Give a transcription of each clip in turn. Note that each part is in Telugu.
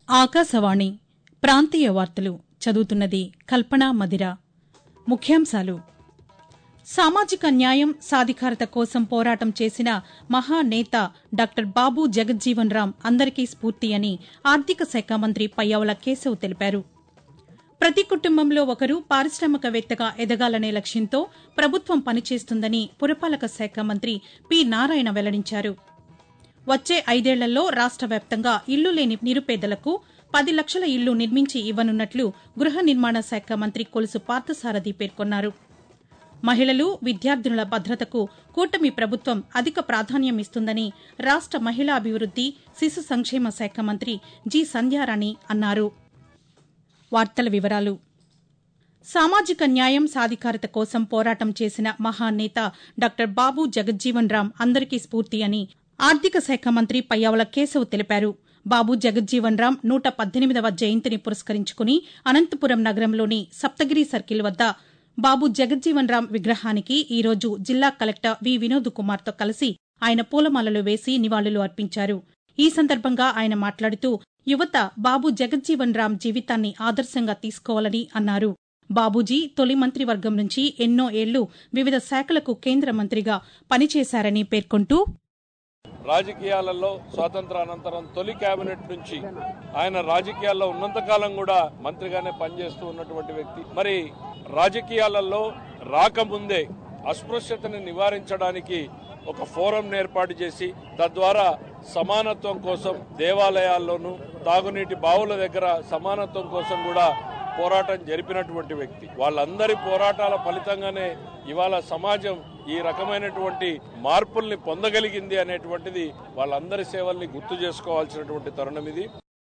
ఆకాశవాణి ప్రాంతీయ వార్తలు చదువుతున్నది కల్పనా మదిర ముఖ్యాంశాలు సామాజిక న్యాయం సాధికారత కోసం పోరాటం చేసిన మహానేత డాక్టర్ బాబు జగజ్జీవన్ రామ్ అందరికీ స్ఫూర్తి అని ఆర్థిక శాఖ మంత్రి పయ్యావుల కేశవ్ తెలిపారు ప్రతి కుటుంబంలో ఒకరు పారిశ్రామికవేత్తగా ఎదగాలనే లక్ష్యంతో ప్రభుత్వం పనిచేస్తుందని పురపాలక శాఖ మంత్రి పి నారాయణ వెల్లడించారు వచ్చే ఐదేళ్లలో రాష్ట వ్యాప్తంగా ఇల్లు లేని నిరుపేదలకు పది లక్షల ఇళ్లు నిర్మించి ఇవ్వనున్నట్లు గృహ నిర్మాణ శాఖ మంత్రి కొలుసు పార్థసారథి పేర్కొన్నారు మహిళలు విద్యార్థినుల భద్రతకు కూటమి ప్రభుత్వం అధిక ప్రాధాన్యం ఇస్తుందని రాష్ట మహిళాభివృద్ది శిశు సంక్షేమ శాఖ మంత్రి జి సంధ్యారాణి అన్నారు వార్తల వివరాలు సామాజిక న్యాయం సాధికారత కోసం పోరాటం చేసిన మహానేత డాక్టర్ బాబు జగజ్జీవన్ రామ్ అందరికీ స్ఫూర్తి అని ఆర్థిక శాఖ మంత్రి పయ్యావుల కేశవ్ తెలిపారు బాబు జగజ్జీవన్ రామ్ నూట పద్దెనిమిదవ జయంతిని పురస్కరించుకుని అనంతపురం నగరంలోని సప్తగిరి సర్కిల్ వద్ద బాబు జగజ్జీవన్ రామ్ విగ్రహానికి ఈ రోజు జిల్లా కలెక్టర్ వి వినోద్ కుమార్తో కలిసి ఆయన పూలమాలలు వేసి నివాళులు అర్పించారు ఈ సందర్భంగా ఆయన మాట్లాడుతూ యువత బాబు జగజ్జీవన్ రామ్ జీవితాన్ని ఆదర్శంగా తీసుకోవాలని అన్నారు బాబూజీ తొలి మంత్రివర్గం నుంచి ఎన్నో ఏళ్లు వివిధ శాఖలకు కేంద్ర మంత్రిగా పనిచేశారని పేర్కొంటూ రాజకీయాలలో స్వాతంత్ర అనంతరం తొలి కేబినెట్ నుంచి ఆయన రాజకీయాల్లో ఉన్నంతకాలం కూడా మంత్రిగానే పనిచేస్తూ ఉన్నటువంటి వ్యక్తి మరి రాజకీయాలలో రాకముందే అస్పృశ్యతని నివారించడానికి ఒక ఫోరం ఏర్పాటు చేసి తద్వారా సమానత్వం కోసం దేవాలయాల్లోనూ తాగునీటి బావుల దగ్గర సమానత్వం కోసం కూడా పోరాటం జరిపినటువంటి వ్యక్తి వాళ్ళందరి పోరాటాల ఫలితంగానే ఇవాళ సమాజం ఈ రకమైనటువంటి మార్పుల్ని పొందగలిగింది అనేటువంటిది వాళ్ళందరి సేవల్ని గుర్తు చేసుకోవాల్సినటువంటి తరుణం ఇది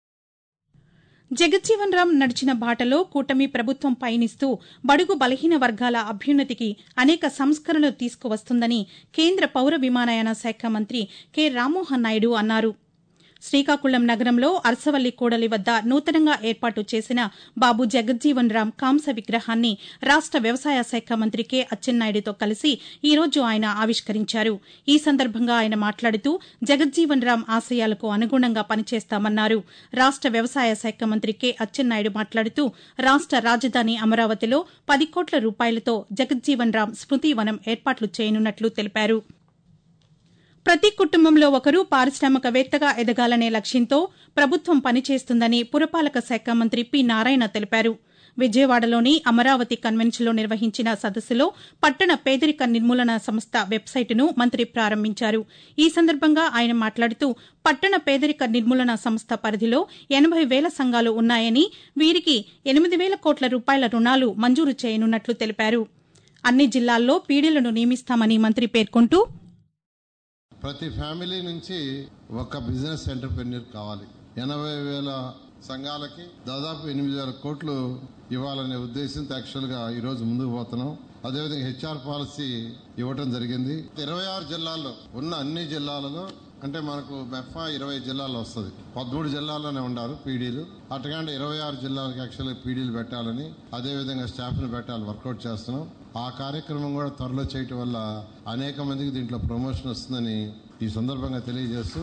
జగజ్జీవన్ రామ్ నడిచిన బాటలో కూటమి ప్రభుత్వం పయనిస్తూ బడుగు బలహీన వర్గాల అభ్యున్నతికి అనేక సంస్కరణలు తీసుకువస్తుందని కేంద్ర పౌర విమానయాన శాఖ మంత్రి కె రామ్మోహన్ నాయుడు అన్నారు శ్రీకాకుళం నగరంలో అరసవల్లి కూడలి వద్ద నూతనంగా ఏర్పాటు చేసిన బాబు జగజ్జీవన్ రామ్ కాంస విగ్రహాన్ని రాష్ట వ్యవసాయ శాఖ మంత్రి కె అచ్చెన్నాయుడుతో కలిసి ఈ రోజు ఆయన ఆవిష్కరించారు ఈ సందర్భంగా ఆయన మాట్లాడుతూ జగజ్జీవన్ రామ్ ఆశయాలకు అనుగుణంగా పనిచేస్తామన్నారు రాష్ట వ్యవసాయ శాఖ మంత్రి కె అచ్చెన్నాయుడు మాట్లాడుతూ రాష్ట రాజధాని అమరావతిలో పది కోట్ల రూపాయలతో జగజ్జీవన్ రామ్ స్మృతివనం ఏర్పాట్లు చేయనున్నట్లు తెలిపారు ప్రతి కుటుంబంలో ఒకరు పారిశ్రామికవేత్తగా ఎదగాలనే లక్ష్యంతో ప్రభుత్వం పనిచేస్తుందని పురపాలక శాఖ మంత్రి పి నారాయణ తెలిపారు విజయవాడలోని అమరావతి కన్వెన్షన్లో నిర్వహించిన సదస్సులో పట్టణ పేదరిక నిర్మూలన సంస్థ వెబ్సైటును మంత్రి ప్రారంభించారు ఈ సందర్భంగా ఆయన మాట్లాడుతూ పట్టణ పేదరిక నిర్మూలన సంస్థ పరిధిలో ఎనబై వేల సంఘాలు ఉన్నాయని వీరికి ఎనిమిది వేల కోట్ల రూపాయల రుణాలు మంజూరు చేయనున్నట్లు తెలిపారు అన్ని జిల్లాల్లో పీడీలను నియమిస్తామని మంత్రి పేర్కొంటూ ప్రతి ఫ్యామిలీ నుంచి ఒక బిజినెస్ ఎంటర్ప్రెన్యూర్ కావాలి ఎనభై వేల సంఘాలకి దాదాపు ఎనిమిది వేల కోట్లు ఇవ్వాలనే ఉద్దేశంతో యాక్చువల్గా ఈరోజు ముందుకు పోతున్నాం అదేవిధంగా హెచ్ఆర్ పాలసీ ఇవ్వటం జరిగింది ఇరవై ఆరు జిల్లాల్లో ఉన్న అన్ని జిల్లాలలో అంటే మనకు మెఫా ఇరవై జిల్లాల్లో వస్తుంది పదమూడు జిల్లాల్లోనే ఉన్నారు పీడీలు అటుకాండి ఇరవై ఆరు జిల్లాలకు యాక్చువల్గా పీడీలు పెట్టాలని అదేవిధంగా స్టాఫ్ని పెట్టాలి వర్కౌట్ చేస్తున్నాం ఆ కార్యక్రమం కూడా త్వరలో చేయటం వల్ల అనేక మందికి దీంట్లో ప్రమోషన్ వస్తుందని ఈ సందర్భంగా తెలియజేస్తూ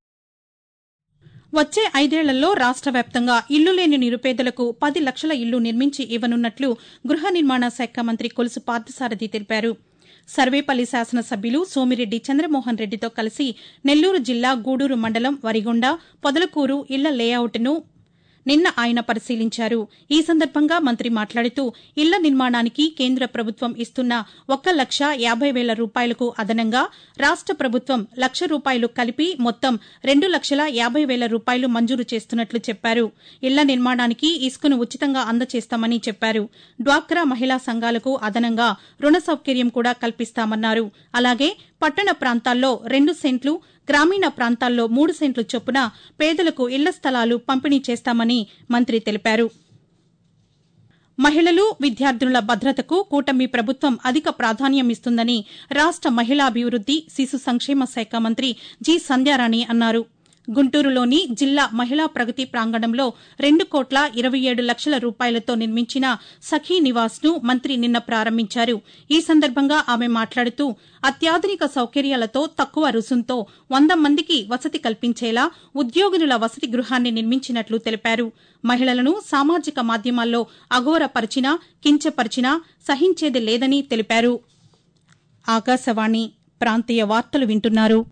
వచ్చే ఐదేళ్లలో రాష్ట వ్యాప్తంగా ఇల్లు లేని నిరుపేదలకు పది లక్షల ఇల్లు నిర్మించి ఇవ్వనున్నట్లు గృహ నిర్మాణ శాఖ మంత్రి కొలుసు పార్థసారథి తెలిపారు సర్వేపల్లి శాసనసభ్యులు సోమిరెడ్డి చంద్రమోహన్ రెడ్డితో కలిసి నెల్లూరు జిల్లా గూడూరు మండలం వరిగొండ పొదలకూరు ఇళ్ల లేఅవుట్ను నిన్న ఆయన పరిశీలించారు ఈ సందర్భంగా మంత్రి మాట్లాడుతూ ఇళ్ల నిర్మాణానికి కేంద్ర ప్రభుత్వం ఇస్తున్న ఒక్క లక్ష యాబై వేల రూపాయలకు అదనంగా రాష్ట ప్రభుత్వం లక్ష రూపాయలు కలిపి మొత్తం రెండు లక్షల యాబై వేల రూపాయలు మంజూరు చేస్తున్నట్లు చెప్పారు ఇళ్ల నిర్మాణానికి ఇసుకను ఉచితంగా అందజేస్తామని చెప్పారు డ్వాక్రా మహిళా సంఘాలకు అదనంగా రుణ సౌకర్యం కూడా కల్పిస్తామన్నారు అలాగే పట్టణ ప్రాంతాల్లో రెండు సెంట్లు గ్రామీణ ప్రాంతాల్లో మూడు సెంట్లు చొప్పున పేదలకు ఇళ్ల స్థలాలు పంపిణీ చేస్తామని మంత్రి తెలిపారు మహిళలు విద్యార్థినుల భద్రతకు కూటమి ప్రభుత్వం అధిక ప్రాధాన్యం ఇస్తుందని రాష్ట మహిళాభివృద్ది శిశు సంక్షేమ శాఖ మంత్రి జి సంధ్యారాణి అన్నారు గుంటూరులోని జిల్లా మహిళా ప్రగతి ప్రాంగణంలో రెండు కోట్ల ఇరవై ఏడు లక్షల రూపాయలతో నిర్మించిన సఖీ నివాస్ ను మంత్రి నిన్న ప్రారంభించారు ఈ సందర్భంగా ఆమె మాట్లాడుతూ అత్యాధునిక సౌకర్యాలతో తక్కువ రుసుంతో వంద మందికి వసతి కల్పించేలా ఉద్యోగినుల వసతి గృహాన్ని నిర్మించినట్లు తెలిపారు మహిళలను సామాజిక మాధ్యమాల్లో అఘోరపరిచినా కించపరిచినా సహించేది లేదని తెలిపారు ఆకాశవాణి ప్రాంతీయ వార్తలు వింటున్నారు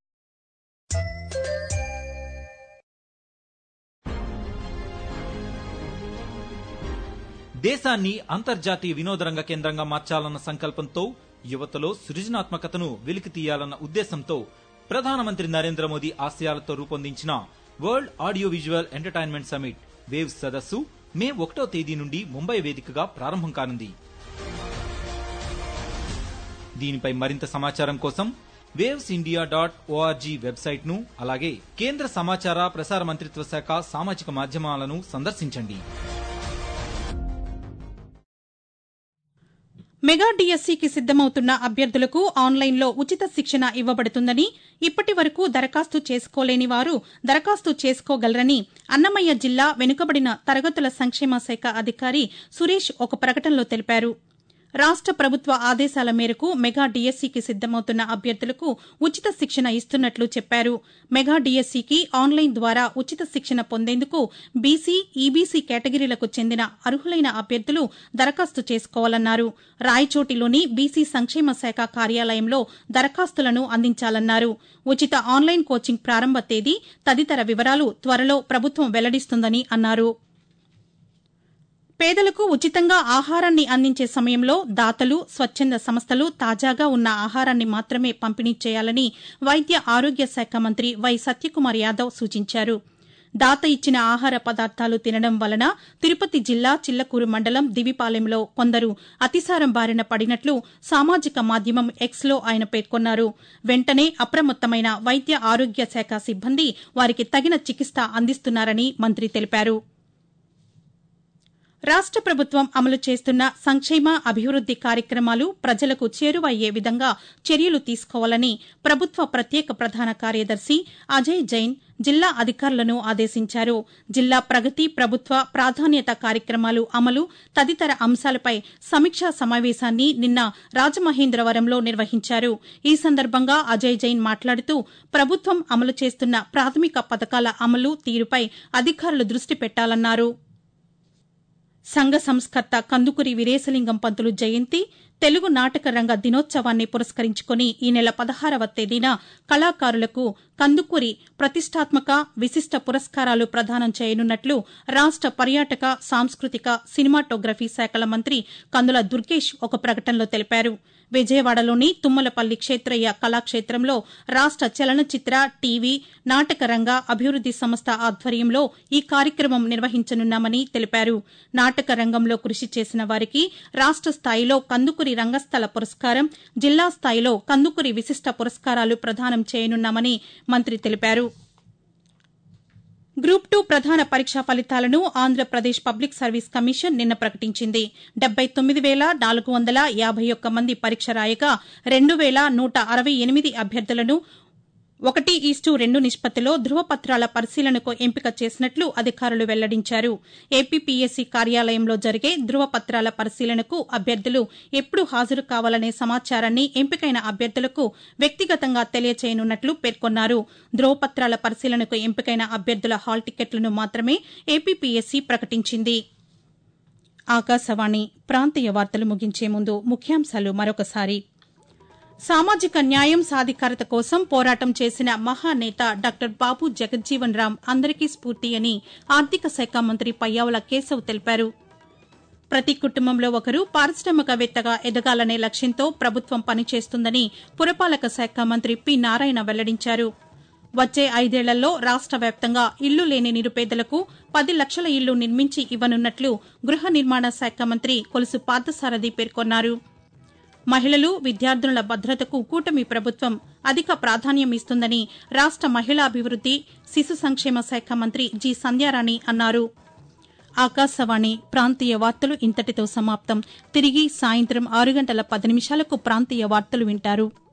దేశాన్ని అంతర్జాతీయ వినోదరంగ కేంద్రంగా మార్చాలన్న సంకల్పంతో యువతలో సృజనాత్మకతను వెలికి తీయాలన్న ఉద్దేశంతో ప్రధానమంత్రి నరేంద్ర మోదీ ఆశయాలతో రూపొందించిన world audio visual entertainment summit వేవ్స్ సదస్సు మే ఒకటో తేదీ నుండి ముంబై వేదికగా ప్రారంభం కానుంది దీనిపై మరింత సమాచారం కోసం వేవ్స్ ఇండియా డాట్ ఓఆర్జీ వెబ్సైట్ ను అలాగే కేంద్ర సమాచార ప్రసార మంత్రిత్వ శాఖ సామాజిక మాధ్యమాలను సందర్శించండి మెగా డిఎస్సికి సిద్దమవుతున్న అభ్యర్థులకు ఆన్లైన్లో ఉచిత శిక్షణ ఇవ్వబడుతుందని ఇప్పటి వరకు దరఖాస్తు చేసుకోలేని వారు దరఖాస్తు చేసుకోగలరని అన్నమయ్య జిల్లా వెనుకబడిన తరగతుల సంక్షేమ శాఖ అధికారి సురేష్ ఒక ప్రకటనలో తెలిపారు రాష్ట ప్రభుత్వ ఆదేశాల మేరకు మెగా డిఎస్సికి సిద్దమవుతున్న అభ్యర్థులకు ఉచిత శిక్షణ ఇస్తున్నట్లు చెప్పారు మెగా డిఎస్సికి ఆన్లైన్ ద్వారా ఉచిత శిక్షణ పొందేందుకు బీసీ ఈబీసీ కేటగిరీలకు చెందిన అర్హులైన అభ్యర్థులు దరఖాస్తు చేసుకోవాలన్నారు రాయచోటిలోని బీసీ సంక్షేమ శాఖ కార్యాలయంలో దరఖాస్తులను అందించాలన్నారు ఉచిత ఆన్లైన్ కోచింగ్ ప్రారంభ తేదీ తదితర వివరాలు త్వరలో ప్రభుత్వం వెల్లడిస్తుందని అన్నారు పేదలకు ఉచితంగా ఆహారాన్ని అందించే సమయంలో దాతలు స్వచ్ఛంద సంస్థలు తాజాగా ఉన్న ఆహారాన్ని మాత్రమే పంపిణీ చేయాలని వైద్య ఆరోగ్య శాఖ మంత్రి వై సత్యకుమార్ యాదవ్ సూచించారు దాత ఇచ్చిన ఆహార పదార్థాలు తినడం వలన తిరుపతి జిల్లా చిల్లకూరు మండలం దివిపాలెంలో కొందరు అతిసారం బారిన పడినట్లు సామాజిక మాధ్యమం ఎక్స్లో ఆయన పేర్కొన్నారు వెంటనే అప్రమత్తమైన వైద్య ఆరోగ్య శాఖ సిబ్బంది వారికి తగిన చికిత్స అందిస్తున్నారని మంత్రి తెలిపారు రాష్ట ప్రభుత్వం అమలు చేస్తున్న సంక్షేమ అభివృద్ది కార్యక్రమాలు ప్రజలకు చేరువయ్యే విధంగా చర్యలు తీసుకోవాలని ప్రభుత్వ ప్రత్యేక ప్రధాన కార్యదర్శి అజయ్ జైన్ జిల్లా అధికారులను ఆదేశించారు జిల్లా ప్రగతి ప్రభుత్వ ప్రాధాన్యత కార్యక్రమాలు అమలు తదితర అంశాలపై సమీక్షా సమావేశాన్ని నిన్న రాజమహేంద్రవరంలో నిర్వహించారు ఈ సందర్భంగా అజయ్ జైన్ మాట్లాడుతూ ప్రభుత్వం అమలు చేస్తున్న ప్రాథమిక పథకాల అమలు తీరుపై అధికారులు దృష్టి పెట్టాలన్నారు సంఘ సంస్కర్త కందుకూరి వీరేశలింగం పంతులు జయంతి తెలుగు నాటక రంగ దినోత్సవాన్ని పురస్కరించుకుని ఈ నెల పదహారవ తేదీన కళాకారులకు కందుకూరి ప్రతిష్టాత్మక విశిష్ట పురస్కారాలు ప్రదానం చేయనున్నట్లు రాష్ట పర్యాటక సాంస్కృతిక సినిమాటోగ్రఫీ శాఖల మంత్రి కందుల దుర్గేష్ ఒక ప్రకటనలో తెలిపారు విజయవాడలోని తుమ్మలపల్లి క్షేత్రయ్య కళాక్షేత్రంలో రాష్ట చలనచిత్ర టీవీ నాటక రంగ అభివృద్ది సంస్థ ఆధ్వర్యంలో ఈ కార్యక్రమం నిర్వహించనున్నామని తెలిపారు నాటక రంగంలో కృషి చేసిన వారికి రాష్ట స్థాయిలో కందుకూరి రంగస్థల పురస్కారం జిల్లా స్థాయిలో కందుకూరి విశిష్ట పురస్కారాలు ప్రదానం చేయనున్నామని మంత్రి తెలిపారు గ్రూప్ టూ ప్రధాన పరీక్షా ఫలితాలను ఆంధ్రప్రదేశ్ పబ్లిక్ సర్వీస్ కమిషన్ నిన్న ప్రకటించింది డెబ్బై తొమ్మిది వేల నాలుగు వందల యాభై ఒక్క మంది పరీక్ష రాయగా రెండు వేల నూట అరవై ఎనిమిది అభ్యర్థులను ఒకటి ఈస్టు రెండు నిష్పత్తిలో ధృవపత్రాల పరిశీలనకు ఎంపిక చేసినట్లు అధికారులు వెల్లడించారు ఏపీపీఎస్సీ కార్యాలయంలో జరిగే ధృవపత్రాల పరిశీలనకు అభ్యర్థులు ఎప్పుడు హాజరు కావాలనే సమాచారాన్ని ఎంపికైన అభ్యర్థులకు వ్యక్తిగతంగా తెలియచేయనున్నట్లు పేర్కొన్నారు ధృవపత్రాల పరిశీలనకు ఎంపికైన అభ్యర్థుల హాల్ టికెట్లను మాత్రమే ఏపీపీఎస్సీ ప్రకటించింది ఆకాశవాణి ప్రాంతీయ వార్తలు ముగించే ముందు ముఖ్యాంశాలు మరొకసారి సామాజిక న్యాయం సాధికారత కోసం పోరాటం చేసిన మహానేత డాక్టర్ బాబు జగజ్జీవన్ రామ్ అందరికీ స్ఫూర్తి అని ఆర్థిక శాఖ మంత్రి పయ్యావుల కేశవ్ తెలిపారు ప్రతి కుటుంబంలో ఒకరు పారిశ్రామికవేత్తగా ఎదగాలనే లక్ష్యంతో ప్రభుత్వం పనిచేస్తుందని పురపాలక శాఖ మంత్రి పి నారాయణ వెల్లడించారు వచ్చే ఐదేళ్లలో రాష్ట వ్యాప్తంగా ఇల్లు లేని నిరుపేదలకు పది లక్షల ఇల్లు నిర్మించి ఇవ్వనున్నట్లు గృహ నిర్మాణ శాఖ మంత్రి కొలుసు పార్థసారథి పేర్కొన్నారు మహిళలు విద్యార్థుల భద్రతకు కూటమి ప్రభుత్వం అధిక ప్రాధాన్యం ఇస్తుందని రాష్ట మహిళాభివృద్ది శిశు సంక్షేమ శాఖ మంత్రి జి సంధ్యారాణి అన్నారు ఆకాశవాణి ప్రాంతీయ వార్తలు ఇంతటితో సమాప్తం తిరిగి సాయంత్రం ఆరు గంటల పది నిమిషాలకు ప్రాంతీయ వార్తలు వింటారు